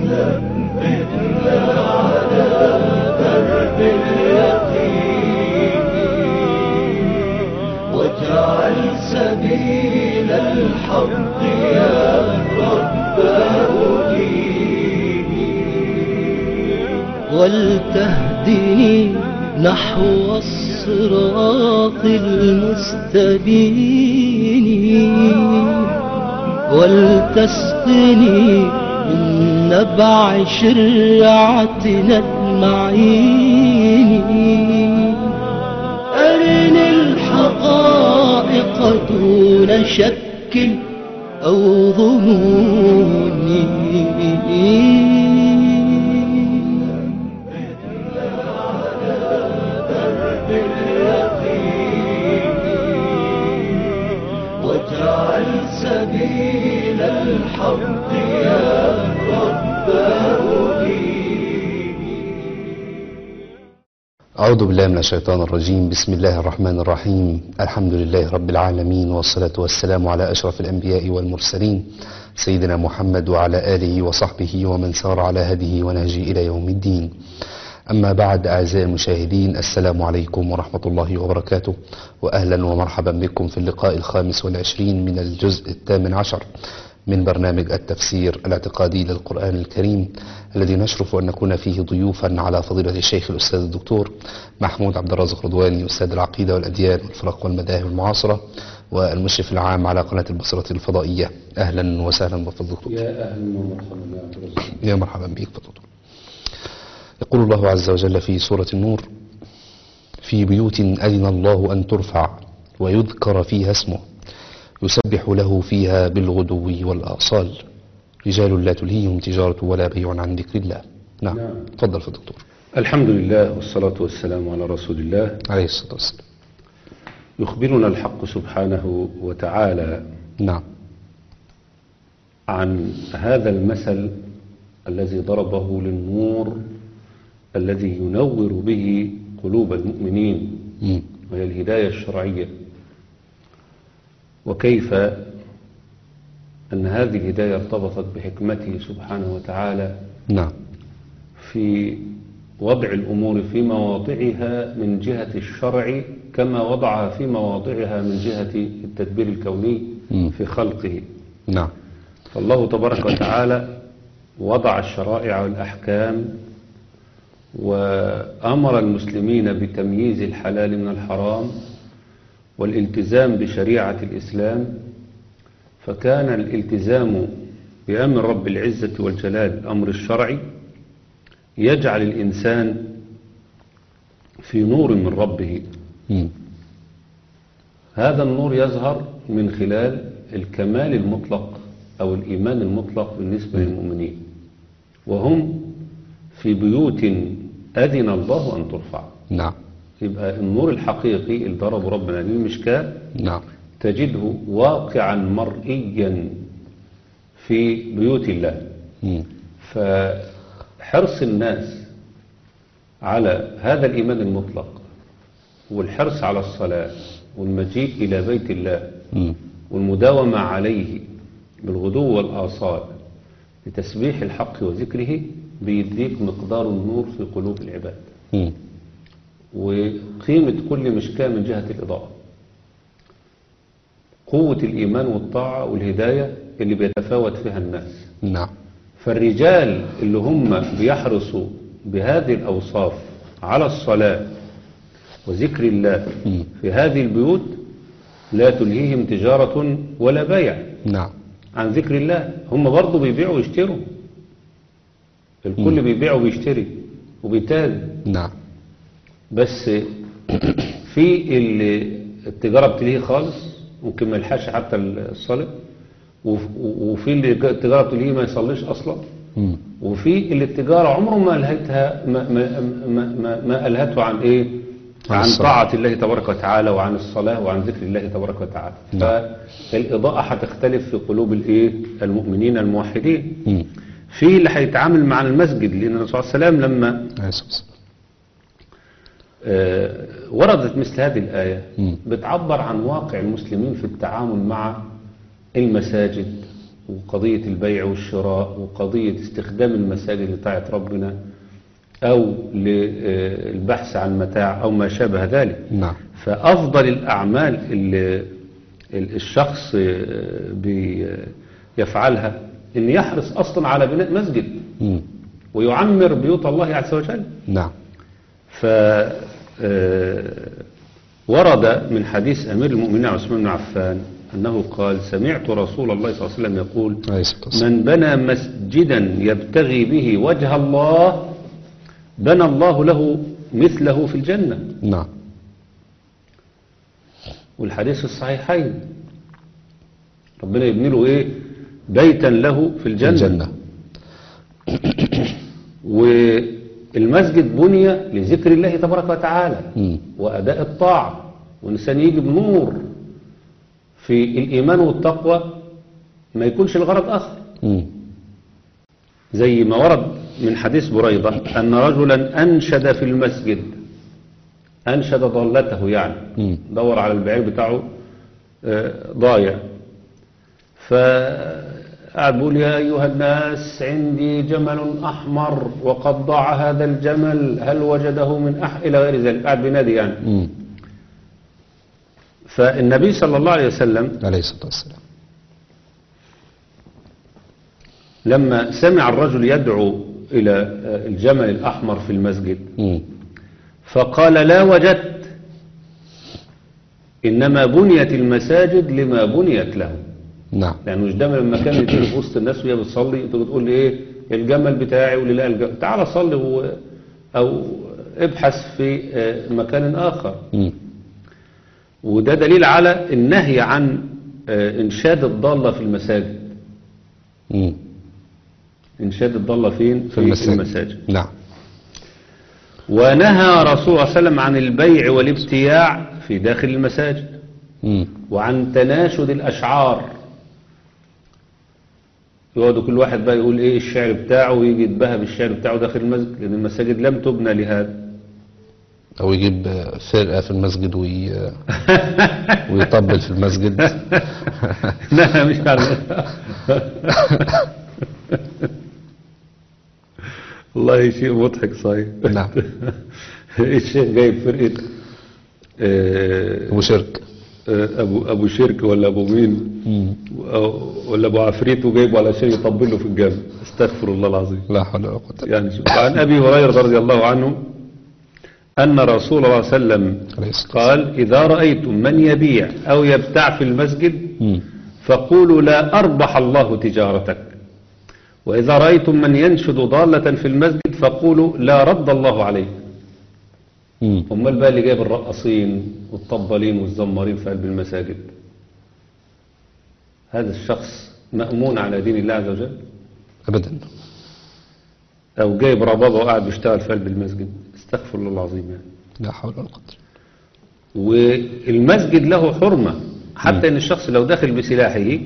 واجعل سبيل الحق يا رب أديني ولتهدني نحو الصراط المستبين ولتسقني من نبع شرعتنا المعين أرني الحقائق دون شك أو ظنون واجعل سبيل الحق يا رب أعوذ بالله من الشيطان الرجيم بسم الله الرحمن الرحيم الحمد لله رب العالمين والصلاة والسلام على أشرف الأنبياء والمرسلين سيدنا محمد وعلى آله وصحبه ومن سار على هديه ونهجه إلى يوم الدين أما بعد أعزائي المشاهدين السلام عليكم ورحمة الله وبركاته وأهلا ومرحبا بكم في اللقاء الخامس والعشرين من الجزء الثامن عشر من برنامج التفسير الاعتقادي للقرآن الكريم الذي نشرف أن نكون فيه ضيوفا على فضيلة الشيخ الأستاذ الدكتور محمود عبد الرازق رضواني أستاذ العقيدة والأديان والفرق والمذاهب المعاصرة والمشرف العام على قناة البصرة الفضائية أهلا وسهلا بفضل الدكتور يا أهلا ومرحبا يا عبد الرزاق يا مرحبا بك فضل يقول الله عز وجل في سورة النور في بيوت أذن الله أن ترفع ويذكر فيها اسمه يسبح له فيها بالغدو والآصال رجال لا تلهيهم تجارة ولا بيع عن ذكر الله نعم نعم. تفضل في الدكتور الحمد لله والصلاة والسلام على رسول الله عليه الصلاة والسلام يخبرنا الحق سبحانه وتعالى نعم عن هذا المثل الذي ضربه للنور الذي ينور به قلوب المؤمنين مم. وهي الهداية الشرعية وكيف أن هذه الهداية ارتبطت بحكمته سبحانه وتعالى نعم في وضع الأمور في مواضعها من جهة الشرع كما وضعها في مواضعها من جهة التدبير الكوني مم. في خلقه نعم فالله تبارك وتعالى وضع الشرائع والأحكام وأمر المسلمين بتمييز الحلال من الحرام والالتزام بشريعة الإسلام فكان الالتزام بأمر رب العزة والجلال الأمر الشرعي يجعل الإنسان في نور من ربه مم. هذا النور يظهر من خلال الكمال المطلق أو الإيمان المطلق بالنسبة للمؤمنين وهم في بيوت أذن الله أن ترفع نعم يبقى النور الحقيقي اللي ضربه ربنا للمشكاة نعم تجده واقعا مرئيا في بيوت الله مم. فحرص الناس على هذا الإيمان المطلق والحرص على الصلاة والمجيء إلى بيت الله مم. والمداومة عليه بالغدو والآصال لتسبيح الحق وذكره بيديك مقدار النور في قلوب العباد مم. وقيمة كل مشكاة من جهة الإضاءة قوة الإيمان والطاعة والهداية اللي بيتفاوت فيها الناس نعم فالرجال اللي هم بيحرصوا بهذه الأوصاف على الصلاة وذكر الله مم. في هذه البيوت لا تلهيهم تجارة ولا بيع نعم عن ذكر الله هم برضو بيبيعوا ويشتروا الكل بيبيع وبيشتري وبيتاجر نعم بس في اللي التجارة بتلهيه خالص ممكن ما يلحقش حتى الصلاة وف- وفي اللي التجارة بتلهيه ما يصليش أصلا مم. وفي اللي التجارة عمره ما ألهتها ما, ما, ما, ما, ما ألهته عن إيه عن عن الصلاة. طاعة الله تبارك وتعالى وعن الصلاة وعن ذكر الله تبارك وتعالى نعم. فالإضاءة هتختلف في قلوب الإيه المؤمنين الموحدين مم. في اللي هيتعامل مع المسجد لأن الرسول صلى الله عليه وسلم لما عليه الصلاة والسلام. آه، وردت مثل هذه الآية مم. بتعبر عن واقع المسلمين في التعامل مع المساجد وقضية البيع والشراء وقضية استخدام المساجد لطاعة ربنا أو للبحث عن متاع أو ما شابه ذلك نعم فأفضل الأعمال اللي ال- الشخص بيفعلها إن يحرص أصلا على بناء مسجد مم. ويعمر بيوت الله عز وجل نعم ف آه، ورد من حديث أمير المؤمنين عثمان بن عفان أنه قال سمعت رسول الله صلى الله عليه وسلم يقول عليه الصلاة والسلام من بنى مسجدا يبتغي به وجه الله بنى الله له مثله في الجنة نعم والحديث في الصحيحين ربنا يبني له ايه بيتا له في الجنة, الجنة والمسجد بني لذكر الله تبارك وتعالى مم. وأداء الطاعة والإنسان يجي بنور في الإيمان والتقوى ما يكونش الغرض آخر مم. زي ما ورد من حديث بريضة أن رجلا أنشد في المسجد أنشد ضالته يعني مم. دور على البعير بتاعه آه، ضايع فقعد بيقول يا أيها الناس عندي جمل أحمر وقد ضاع هذا الجمل هل وجده من أح إلى غير ذلك قاعد بينادي يعني مم. فالنبي صلى الله عليه وسلم عليه الصلاة والسلام لما سمع الرجل يدعو إلى آه، الجمل الأحمر في المسجد مم. فقال لا وجدت إنما بنيت المساجد لما بنيت له نعم يعني مش ده من المكان اللي تيجي في وسط الناس وهي بتصلي انت بتقول لي ايه الجمل بتاعي واللي لا الجمل تعال صلي و... او ابحث في آه، مكان اخر مم. وده دليل على النهي عن آه، انشاد الضالة في المساجد مم. انشاد الضالة فين في المساجد المساجد نعم ونهى رسول الله صلى الله عليه وسلم عن البيع والابتياع في داخل المساجد مم. وعن تناشد الأشعار يقعدوا كل واحد بقى يقول ايه الشعر بتاعه ويجي يتباهى بالشعر بتاعه داخل المسجد لأن المساجد لم تبنى لهذا أو يجيب آه، فرقة في المسجد وي... ويطبل في المسجد لا مش عارف والله شيء مضحك صحيح نعم. الشيخ جايب فرقة آه، وشرك آه، ابو ابو شرك ولا ابو مين مم. أو- ولا ابو عفريت وجايبه علشان يطبل له في الجامع استغفر الله العظيم لا حول ولا قوة إلا يعني شوف. عن ابي هريره رضي الله عنه ان رسول الله صلى الله عليه وسلم عليه الصلاة قال اذا رايتم من يبيع او يبتاع في المسجد مم. فقولوا لا اربح الله تجارتك واذا رايتم من ينشد ضاله في المسجد فقولوا لا رد الله عليك مم. امال بقى اللي جايب الرقاصين والطبالين والزمارين في قلب المساجد هذا الشخص مأمون على دين الله عز وجل أبدا او جايب ربابه وقاعد بيشتغل في قلب المسجد استغفر الله العظيم يعني لا حول ولا قوة والمسجد له حرمة حتى ان الشخص لو دخل بسلاحه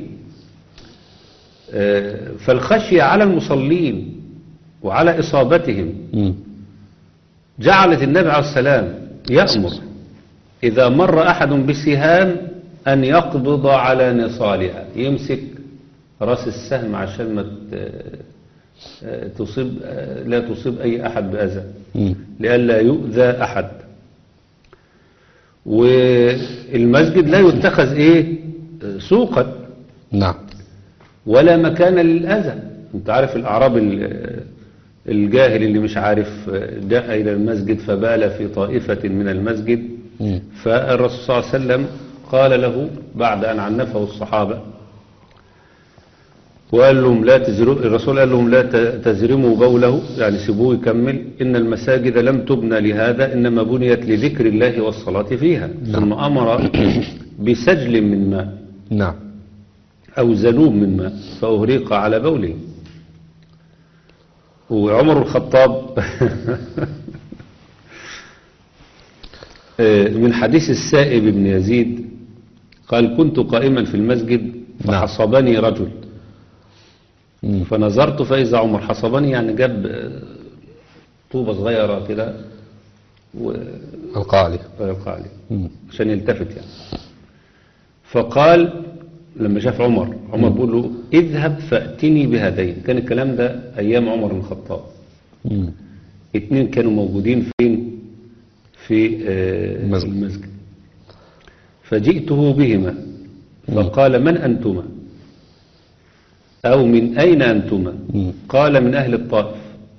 آه، فالخشية على المصلين وعلى إصابتهم مم. جعلت النبي عليه السلام يأمر إذا مر أحد بسهام أن يقبض على نصالها يمسك رأس السهم عشان ما ت- آه، تصيب آه، لا تصيب أي أحد بأذى مم. لئلا يؤذى أحد والمسجد لا يتخذ إيه آه، سوقا نعم ولا مكان للأذى انت عارف الأعراب ال- الجاهل اللي مش عارف جاء إلى المسجد فبال في طائفة من المسجد مم. فالرسول صلى الله عليه وسلم قال له بعد أن عنفه الصحابة وقال لهم لا تزروا الرسول قال لهم لا ت- تزرموا بوله يعني سيبوه يكمل إن المساجد لم تبنى لهذا إنما بنيت لذكر الله والصلاة فيها ثم أمر بسجل من ماء نعم أو زنوب من ماء فأهريق على بوله وعمر الخطاب آه، من حديث السائب بن يزيد قال كنت قائما في المسجد فحصبني رجل مم. فنظرت فإذا عمر حصبني يعني جاب آه، طوبة صغيرة كده القاعدة ويلقى عليه مم. عشان يلتفت يعني فقال لما شاف عمر عمر بيقول له اذهب فأتني بهذين كان الكلام ده أيام عمر بن الخطاب مم. اتنين كانوا موجودين فين في آه، المسجد. المسجد فجئته بهما فقال من أنتما أو من أين أنتما مم. قال من أهل الطائف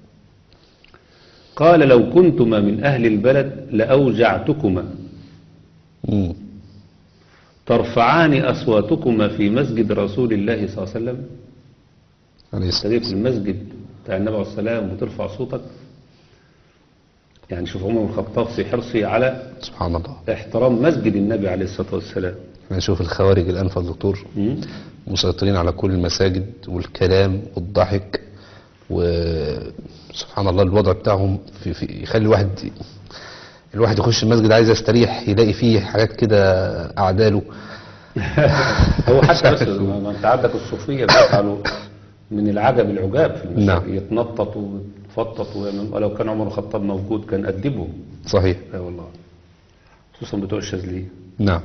قال لو كنتما من أهل البلد لأوجعتكما مم. ترفعان أصواتكما في مسجد رسول الله صلى الله عليه وسلم عليه الصلاة تجي في المسجد بتاع النبي عليه السلام وترفع صوتك يعني شوف عمر بن الخطاب في حرصه على سبحان الله احترام مسجد النبي عليه الصلاة والسلام نشوف الخوارج الآن فضل دكتور مم. مسيطرين على كل المساجد والكلام والضحك وسبحان الله الوضع بتاعهم في في يخلي الواحد الواحد يخش المسجد عايز يستريح يلاقي فيه حاجات كده أعداله هو حتى بس ما انت عندك الصوفية بيفعلوا من العجب العجاب في المساجد نعم. يتنططوا ويتفططوا ويعملوا- ولو كان عمر الخطاب موجود كان أدبهم صحيح لا والله خصوصا بتوع الشاذلية نعم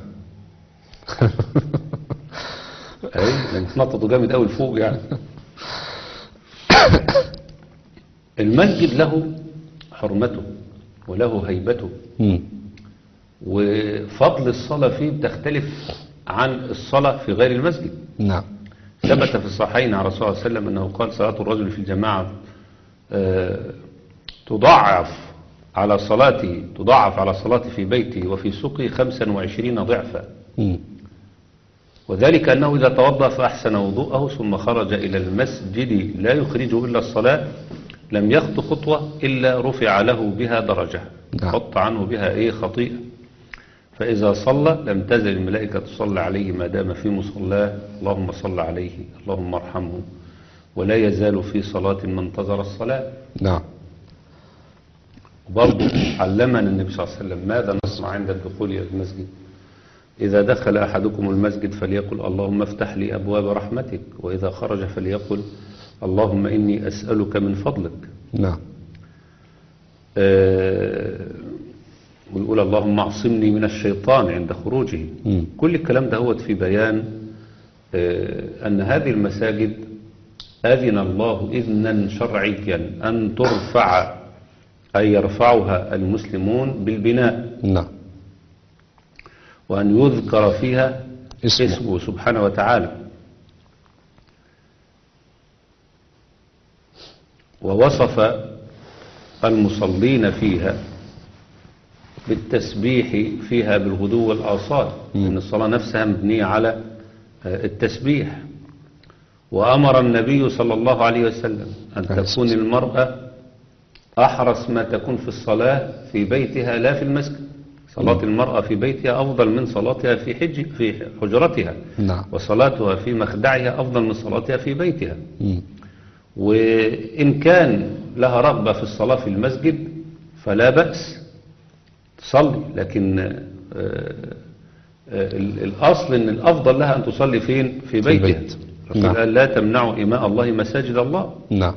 اي لان اتنططوا جامد قوي لفوق يعني المسجد له حرمته وله هيبته مم. وفضل الصلاة فيه بتختلف عن الصلاة في غير المسجد نعم ثبت في الصحيحين عن رسول الله صلى الله عليه وسلم أنه قال صلاة الرجل في الجماعة آه، تضاعف على صلاته تضاعف على صلاته في بيته وفي سوقه 25 ضعفا مم. وذلك أنه إذا توضأ فأحسن وضوءه ثم خرج إلى المسجد لا يخرجه إلا الصلاة لم يخط خطوة إلا رفع له بها درجة نعم. حط عنه بها إيه خطيئة فإذا صلى لم تزل الملائكة تصلي عليه ما دام في مصلاه اللهم صل عليه اللهم ارحمه ولا يزال في صلاة ما انتظر الصلاة نعم برضو علمنا النبي صلى الله عليه وسلم ماذا نصنع عند الدخول إلى المسجد إذا دخل أحدكم المسجد فليقل اللهم افتح لي أبواب رحمتك وإذا خرج فليقل اللهم إني أسألك من فضلك نعم آه، ويقول اللهم اعصمني من الشيطان عند خروجه مم. كل الكلام ده هو في بيان آه، أن هذه المساجد أذن الله إذنا شرعيا أن ترفع أي يرفعها المسلمون بالبناء نعم وأن يذكر فيها اسمه. اسمه سبحانه وتعالى ووصف المصلين فيها بالتسبيح فيها بالغدو والآصال إن الصلاة نفسها مبنية على آه، التسبيح وأمر النبي صلى الله عليه وسلم أن عليه تكون الصلاة المرأة أحرص ما تكون في الصلاة في بيتها لا في المسجد صلاة المرأة في بيتها أفضل من صلاتها في حج في حجرتها نعم وصلاتها في مخدعها أفضل من صلاتها في بيتها مم. وإن كان لها رغبة في الصلاة في المسجد فلا بأس تصلي لكن آه، آه، ال- الأصل أن الأفضل لها أن تصلي فين في بيتها البيت. الرسول نعم. قال لا تمنعوا إماء الله مساجد الله نعم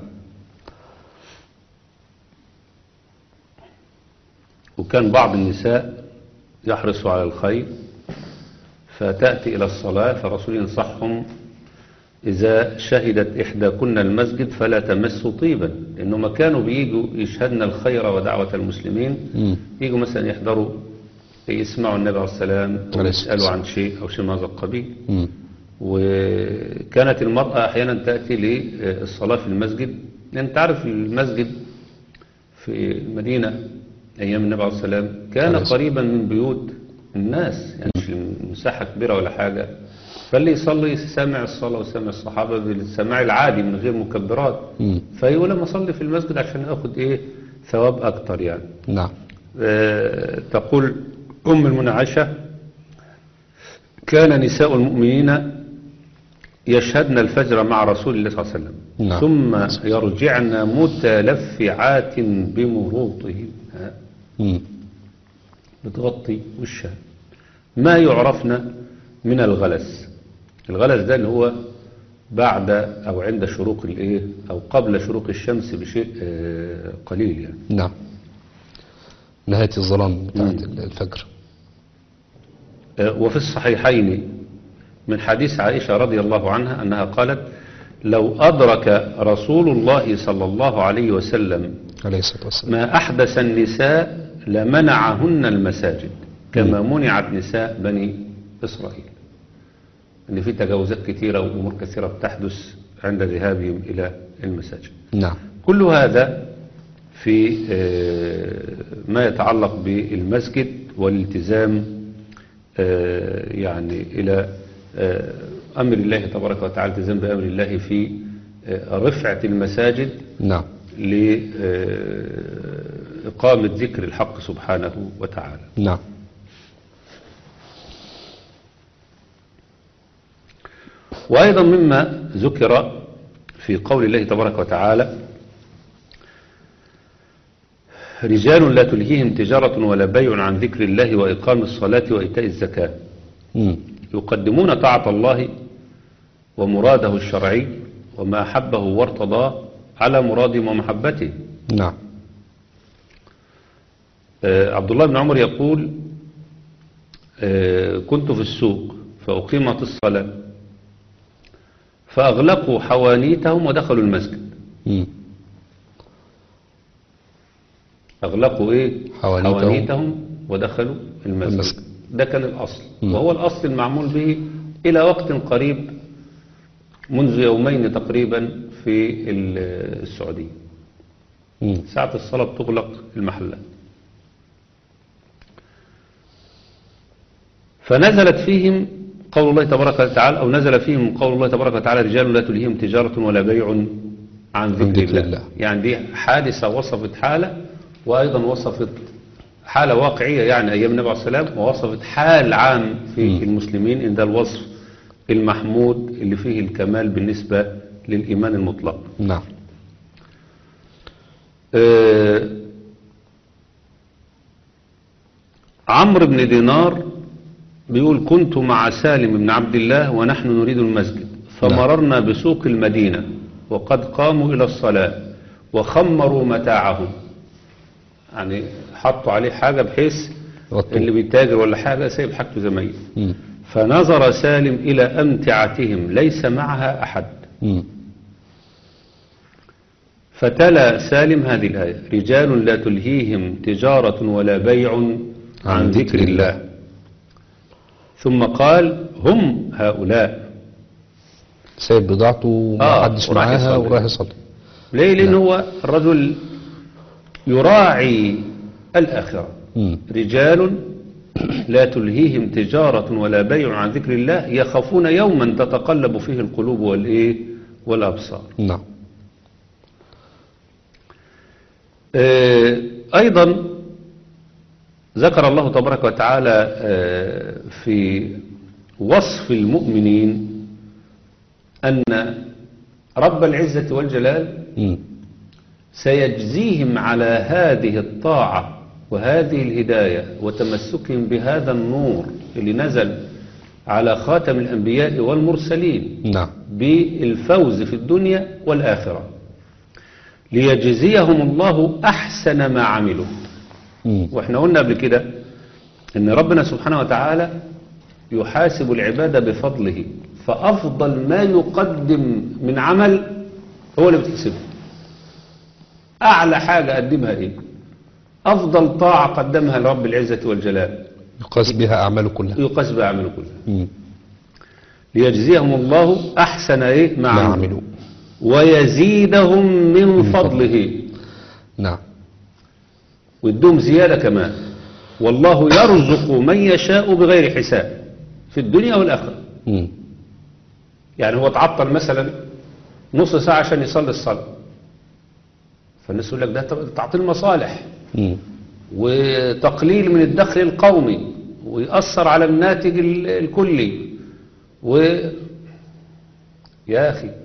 وكان بعض النساء يحرص على الخير فتأتي إلى الصلاة فالرسول ينصحهم إذا شهدت إحداكن المسجد فلا تمس طيبا إنهم كانوا بيجوا يشهدن الخير ودعوة المسلمين مم. يجوا مثلا يحضروا يسمعوا النبي عليه السلام عليه ويسألوا السلام. عن شيء أو شيء من هذا القبيل مم. وكانت المرأة أحيانا تأتي للصلاة في المسجد لأن أنت عارف المسجد في المدينة أيام النبي عليه السلام كان عليه السلام. قريبا من بيوت الناس يعني مش مساحة كبيرة ولا حاجة فاللي يصلي سامع الصلاة وسامع الصحابة بالسماع العادي من غير مكبرات مم. فيقول لما أصلي في المسجد عشان أخد إيه ثواب أكتر يعني نعم آه، تقول أم المنعشة كان نساء المؤمنين يشهدن الفجر مع رسول الله صلى الله عليه وسلم نعم. ثم يرجعن متلفعات بمروطهن ها، مم. بتغطي وشها ما يعرفن من الغلس الغلس ده اللي هو بعد أو عند شروق الإيه أو قبل شروق الشمس بشيء آه، قليل يعني نعم نهاية الظلام بتاعت مم. الفجر وفي الصحيحين من حديث عائشة رضي الله عنها أنها قالت لو أدرك رسول الله صلى الله عليه وسلم عليه الصلاة والسلام ما أحدث النساء لمنعهن المساجد كما منعت نساء بني إسرائيل أن في تجاوزات كثيرة وأمور كثيرة بتحدث عند ذهابهم إلى المساجد نعم كل هذا في آه، ما يتعلق بالمسجد والالتزام آه، يعني إلى آه، أمر الله تبارك وتعالى التزام بأمر الله في آه، رفعة المساجد نعم لإقامة ذكر الحق سبحانه وتعالى نعم وأيضا مما ذكر في قول الله تبارك وتعالى رجال لا تلهيهم تجارة ولا بيع عن ذكر الله وإقام الصلاة وإيتاء الزكاة مم. يقدمون طاعة الله ومراده الشرعي وما أحبه وارتضاه على مرادهم ومحبته نعم آه، عبد الله بن عمر يقول آه، كنت في السوق فأقيمت الصلاة فأغلقوا حوانيتهم ودخلوا المسجد مم. أغلقوا إيه؟ حوانيتهم. حوانيتهم ودخلوا المسجد المسجد. ده كان الأصل مم. وهو الأصل المعمول به إلى وقت قريب منذ يومين تقريبا في ال- السعودية مم. ساعة الصلاة بتغلق المحلات فنزلت فيهم قول الله تبارك وتعالى أو نزل فيهم قول الله تبارك وتعالى رجال لا تلهيهم تجارة ولا بيع عن ذكر, ذكر الله. الله. يعني دي حادثة وصفت حالة وأيضا وصفت حالة واقعية يعني أيام النبي عليه الصلاة والسلام ووصفت حال عام في مم. المسلمين إن ده الوصف المحمود اللي فيه الكمال بالنسبة للإيمان المطلق نعم آه، عمرو بن دينار بيقول كنت مع سالم بن عبد الله ونحن نريد المسجد فمررنا بسوق المدينة وقد قاموا إلى الصلاة وخمروا متاعهم يعني حطوا عليه حاجة بحيث غطوه. اللي بيتاجر ولا حاجة سايب حاجته زي ما هي مم. فنظر سالم إلى أمتعتهم ليس معها أحد مم. فتلا سالم هذه الآية رجال لا تلهيهم تجارة ولا بيع عن ذكر الله ثم قال هم هؤلاء سايب بضاعته آه، ما حدش وراح معاها يصلي. وراح يصلي ليه لأن هو الرجل يراعي الآخرة مم. رجال لا تلهيهم تجارة ولا بيع عن ذكر الله يخافون يوما تتقلب فيه القلوب والإيه والأبصار نعم آه، أيضا ذكر الله تبارك وتعالى آه، في وصف المؤمنين أن رب العزة والجلال مم. سيجزيهم على هذه الطاعة وهذه الهداية وتمسكهم بهذا النور اللي نزل على خاتم الأنبياء والمرسلين نعم بالفوز في الدنيا والآخرة ليجزيهم الله أحسن ما عملوا مم. واحنا قلنا قبل كده ان ربنا سبحانه وتعالى يحاسب العبادة بفضله فأفضل ما يقدم من عمل هو اللي بتحسبه أعلى حاجة قدمها إيه أفضل طاعة قدمها لرب العزة والجلال يقاس بها أعماله كلها يقاس بأعماله كلها مم. ليجزيهم الله أحسن إيه ما ما عملوا عملوا ويزيدهم من من فضله نعم ويدوم زيادة كمان والله يرزق من يشاء بغير حساب في الدنيا والآخرة مم. يعني هو تعطل مثلا نص ساعة عشان يصلي الصلاة فالناس يقول لك ده تعطيل مصالح مم. وتقليل من الدخل القومي ويأثر على الناتج ال- الكلي و يا أخي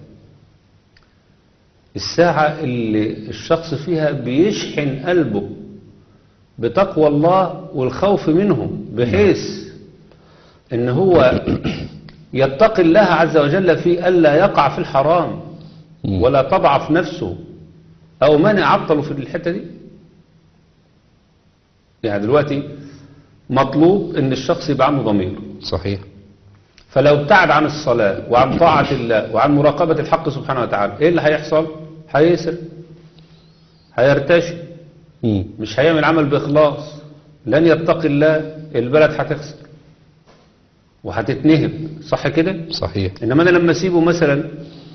الساعة اللي الشخص فيها بيشحن قلبه بتقوى الله والخوف منه بحيث ان هو يتقي الله عز وجل في ألا يقع في الحرام مم. ولا تضعف نفسه أو من يعطله في الحتة دي يعني دلوقتي مطلوب ان الشخص يبقى عنده ضمير صحيح فلو ابتعد عن الصلاة وعن طاعة الله وعن مراقبة الحق سبحانه وتعالى ايه اللي هيحصل هيسر هيرتشي مم. مش هيعمل عمل بإخلاص لن يتقي الله البلد هتخسر وهتتنهب صح كده صحيح انما انا لما اسيبه مثلا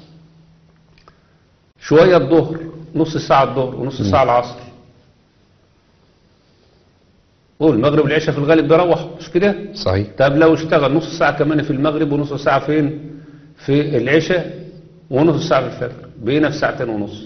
شوية الظهر نص ساعة الظهر ونص ساعة العصر والمغرب والعشاء في الغالب بيروح مش كده صحيح طب لو اشتغل نص ساعة كمان في المغرب ونص ساعة فين في العشاء ونص ساعة في الفجر بقينا في ساعتين ونص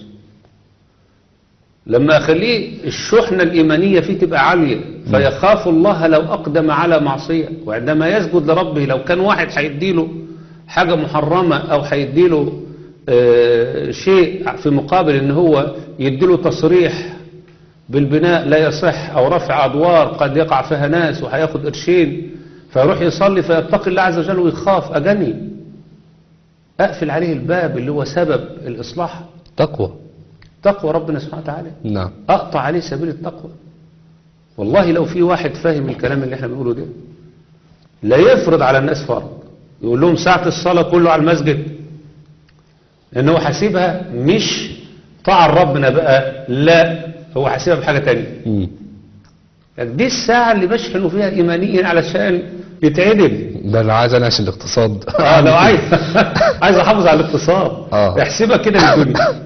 لما اخليه الشحنة الإيمانية فيه تبقى عالية فيخاف الله لو أقدم على معصية وعندما يسجد لربه لو كان واحد هيديله حاجة محرمة أو هيديله آه، شيء في مقابل ان هو يديله تصريح بالبناء لا يصح او رفع ادوار قد يقع فيها ناس وهياخد قرشين فيروح يصلي فيتقي الله عز وجل ويخاف اجني اقفل عليه الباب اللي هو سبب الاصلاح تقوى تقوى ربنا سبحانه وتعالى نعم اقطع عليه سبيل التقوى والله لو في واحد فاهم الكلام اللي احنا بنقوله ده لا يفرض على الناس فرض يقول لهم ساعة الصلاة كله على المسجد ان هو حاسبها مش طاعة ربنا بقى لا هو حاسبها بحاجة تانية مم. يعني دي الساعة اللي بشحنوا فيها ايمانيا علشان يتعدل ده انا عايز انعش الاقتصاد اه لو عايز عايز احافظ على الاقتصاد آه. احسبها كده للدنيا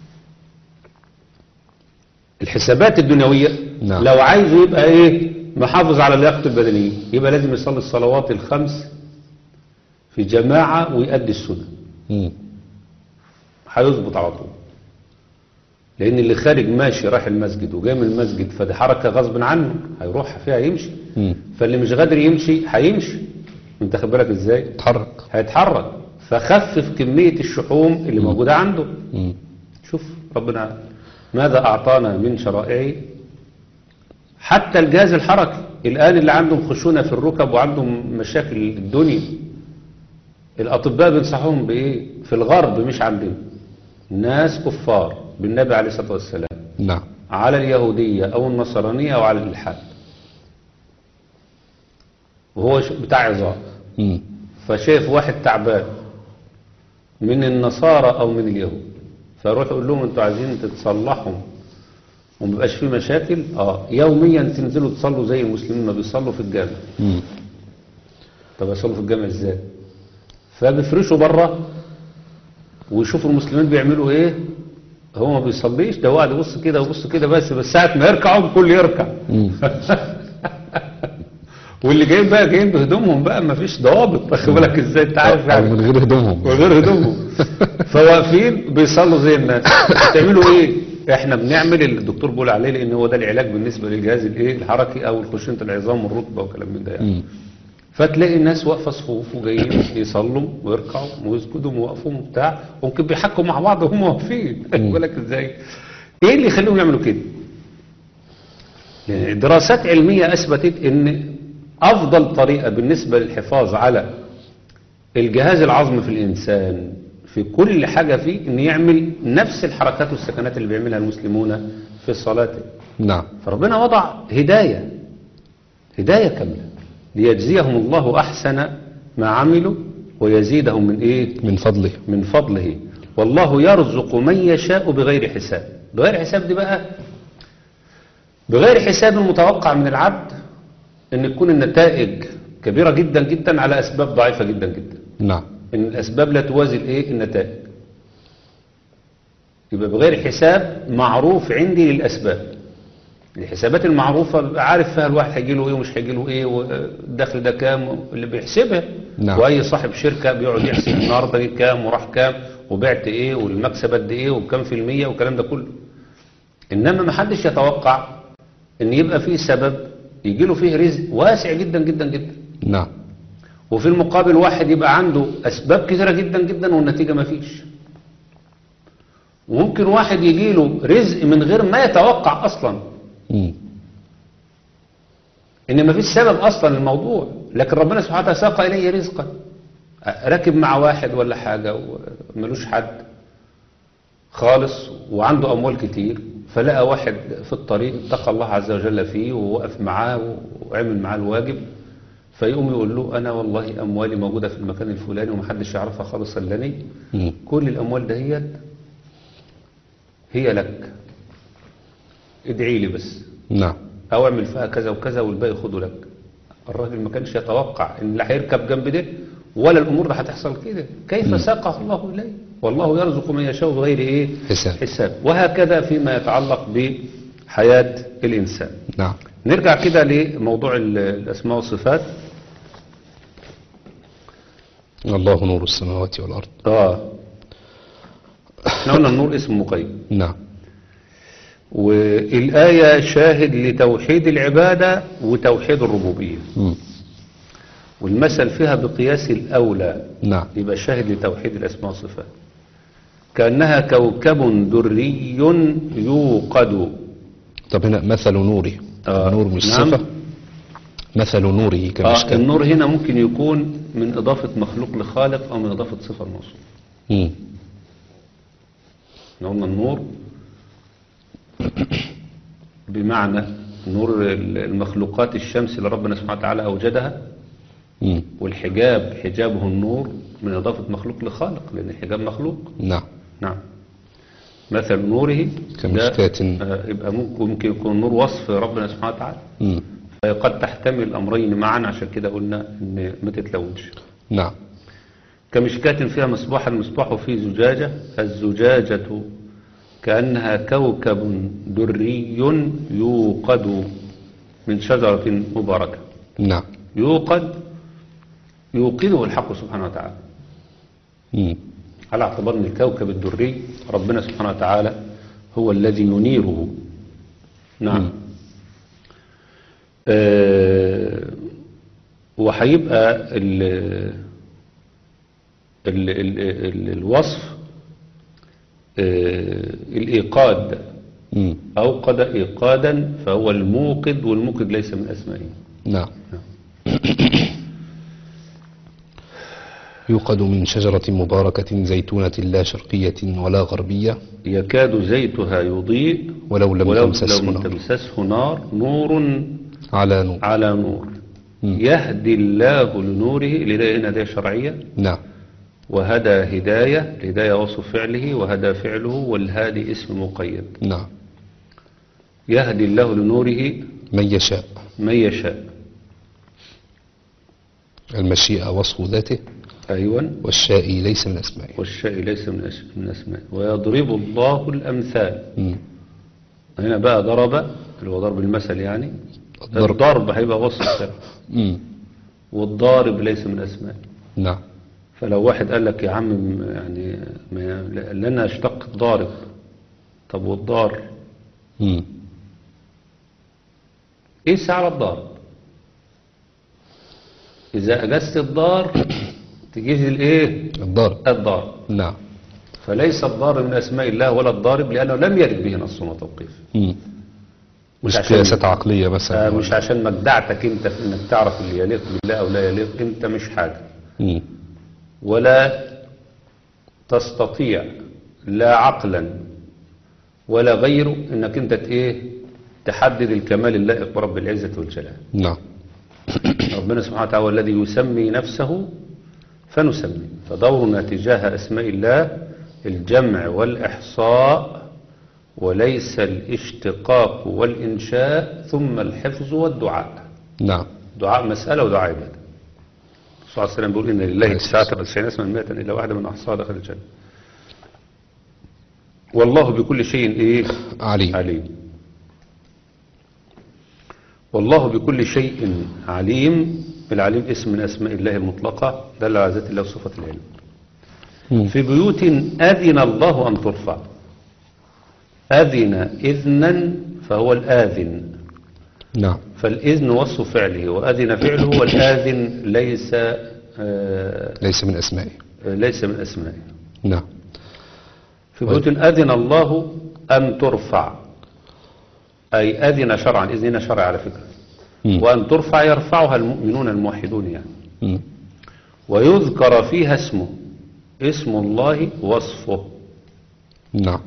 الحسابات الدنيوية نعم. لو عايز يبقى ايه محافظ على لياقته البدنية يبقى لازم يصلي الصلوات الخمس في جماعة ويؤدي السنة مم. هيظبط على طول لان اللي خارج ماشي رايح المسجد وجاي من المسجد فدي حركة غصب عنه هيروح فيها يمشي مم. فاللي مش قادر يمشي هيمشي انت خد بالك ازاي اتحرك هيتحرك فخفف كمية الشحوم اللي موجودة عنده مم. شوف ربنا ماذا أعطانا من شرائعه حتى الجهاز الحركي الآن اللي عندهم خشونة في الركب وعندهم مشاكل الدنيا الأطباء بينصحوهم بإيه في الغرب مش عندنا ناس كفار بالنبي عليه الصلاة والسلام نعم على اليهودية أو النصرانية أو على الإلحاد وهو ش- بتاع عظام مم. فشايف واحد تعبان من النصارى او من اليهود فيروح يقول لهم انتوا عايزين تتصلحوا وما بيبقاش فيه مشاكل اه يوميا تنزلوا تصلوا زي المسلمين ما بيصلوا في الجامع مم. طب يصلوا في الجامع ازاي فبيفرشوا بره ويشوفوا المسلمين بيعملوا ايه هو ما بيصليش ده هو قاعد يبص كده ويبص كده بس بس ساعه ما يركعوا الكل يركع مم. واللي جايين بقى جايين بهدومهم بقى ما فيش ضوابط واخد بالك ازاي انت عارف أو يعني من غير هدومهم وغير هدومهم فواقفين بيصلوا زي الناس بتعملوا ايه احنا بنعمل اللي الدكتور بيقول عليه لان هو ده العلاج بالنسبه للجهاز الايه الحركي او الخشونه العظام والركبه وكلام من ده يعني مم. فتلاقي الناس واقفه صفوف وجايين يصلوا ويركعوا ويسجدوا ويوقفوا وبتاع ممكن بيحكوا مع بعض وهم واقفين خد بالك ازاي ايه اللي يخليهم يعملوا كده يعني دراسات علميه اثبتت ان افضل طريقه بالنسبه للحفاظ على الجهاز العظمي في الإنسان في كل حاجة فيه إن يعمل نفس الحركات والسكنات اللي بيعملها المسلمون في الصلاة نعم فربنا وضع هداية هداية كاملة ليجزيهم الله أحسن ما عملوا ويزيدهم من إيه من فضله من فضله والله يرزق من يشاء بغير حساب بغير حساب دي بقى بغير حساب المتوقع من العبد ان تكون النتائج كبيرة جدا جدا على اسباب ضعيفة جدا جدا نعم ان الاسباب لا توازي الايه النتائج يبقى بغير حساب معروف عندي للاسباب الحسابات المعروفة بيبقى عارف فيها الواحد هيجي له ايه ومش هيجي له ايه والدخل ده كام اللي بيحسبها نعم. واي صاحب شركة بيقعد يحسب النهارده جه كام وراح كام وبعت ايه والمكسب قد ايه وبكام في المية والكلام ده كله انما ما حدش يتوقع ان يبقى فيه سبب يجي له فيه رزق واسع جدا جدا جدا نعم وفي المقابل واحد يبقى عنده أسباب كثيرة جدا جدا والنتيجة ما فيش وممكن واحد يجي له رزق من غير ما يتوقع أصلا مم. إن ما فيش سبب أصلا للموضوع لكن ربنا سبحانه وتعالى ساق إليه رزقا راكب مع واحد ولا حاجة وملوش حد خالص وعنده أموال كتير فلقى واحد في الطريق اتقى الله عز وجل فيه ووقف معاه وعمل معاه الواجب فيقوم يقول له أنا والله أموالي موجودة في المكان الفلاني ومحدش يعرفها خالص إلا أنا مم. كل الأموال دهيت هي لك ادعي لي بس نعم أو اعمل فيها كذا وكذا والباقي خده لك الراجل ما كانش يتوقع إن لا هيركب جنب ده ولا الأمور ده هتحصل كده كيف ساقه الله إليه والله يرزق من يشاء بغير إيه حساب. حساب وهكذا فيما يتعلق بحياة الإنسان نعم نرجع كده لموضوع ال- الأسماء والصفات الله نور السماوات والأرض آه احنا قلنا النور اسم مقيد نعم والآية شاهد لتوحيد العبادة وتوحيد الربوبية مم. والمثل فيها بقياس الأولى نعم يبقى شاهد لتوحيد الأسماء والصفات كأنها كوكب دري يوقد طب هنا مثل نوره آه، نور مش نعم. صفة مثل نوره آه كمشكاة النور هنا ممكن يكون من إضافة مخلوق لخالق أو من إضافة صفة الموصوف مم. احنا قلنا النور بمعنى نور المخلوقات الشمس اللي ربنا سبحانه وتعالى أوجدها مم. والحجاب حجابه النور من إضافة مخلوق لخالق لأن الحجاب مخلوق نعم نعم مثل نوره كمشكاة. ده، آه، يبقى ممكن ممكن يكون نور وصف ربنا سبحانه وتعالى مم. فقد تحتمل الأمرين معا عشان كده قلنا إن ما تتلونش نعم كمشكاة فيها مصباح المصباح فيه زجاجة الزجاجة كأنها كوكب دري يوقد من شجرة مباركة نعم يوقد يوقده الحق سبحانه وتعالى مم. على اعتبار ان الكوكب الدري ربنا سبحانه وتعالى هو الذي ينيره نعم آه وهيبقى ال ال ال ال الوصف آه الإيقاد مم. أوقد إيقادا فهو الموقد والموقد ليس من أسمائه نعم يوقد من شجرة مباركة زيتونة لا شرقية ولا غربية يكاد زيتها يضيء ولو لم ولو تمسسه لم نار تمسسه نار نور على نور على نور مم. يهدي الله لنوره الهداية هنا هداية شرعية نعم وهدى هداية الهداية وصف فعله وهدى فعله والهادي اسم مقيد نعم يهدي الله لنوره من يشاء من يشاء المشيئة وصف ذاته أيوة والشاء ليس من أسمائه والشيء ليس من أس- من أسماء ويضرب الله الأمثال مم. هنا بقى ضرب اللي هو ضرب المثل يعني الضرب. الضرب هيبقى وصف فعل مم. والضارب ليس من أسماء نعم فلو واحد قال لك يا عم م- يعني ما- لنا اشتق ضارب طب والضار مم. قيس على الضارب إذا أجزت الضار تجيز الايه الضرب الضارب نعم فليس الضارب من أسماء الله ولا الضارب لأنه لم يرد به نص وتوقيف مم. مش عشان- قياسات عقلية مثلا آه، مش عشان مجدعتك انت في انك تعرف اللي يليق بالله او لا يليق انت مش حاجة مم. ولا تستطيع لا عقلا ولا غيره انك انت ت- ايه تحدد الكمال اللائق برب العزة والجلال نعم ربنا سبحانه وتعالى هو الذي يسمي نفسه فنسمي فدورنا تجاه أسماء الله الجمع والإحصاء وليس الاشتقاق والإنشاء ثم الحفظ والدعاء نعم دعاء مسألة ودعاء عبادة صلى الله عليه وسلم بيقول إن لله عليه الصلاة 99 اسما مئة إلا واحدة من أحصاها دخل الجنة والله بكل شيء إيه عليم عليم والله بكل شيء عليم العليم اسم من أسماء الله المطلقة دل على ذات الله وصفة العلم مم. في بيوت أذن الله أن ترفع أذن إذنا فهو الآذن نعم فالإذن وصف فعله وأذن فعله والآذن ليس آه، ليس من أسمائه ليس من أسمائه نعم في بيوت أذن الله أن ترفع أي أذن شرعا إذن شرع على فكرة مم. وأن ترفع يرفعها المؤمنون الموحدون يعني مم. ويذكر فيها اسمه اسم الله وصفه نعم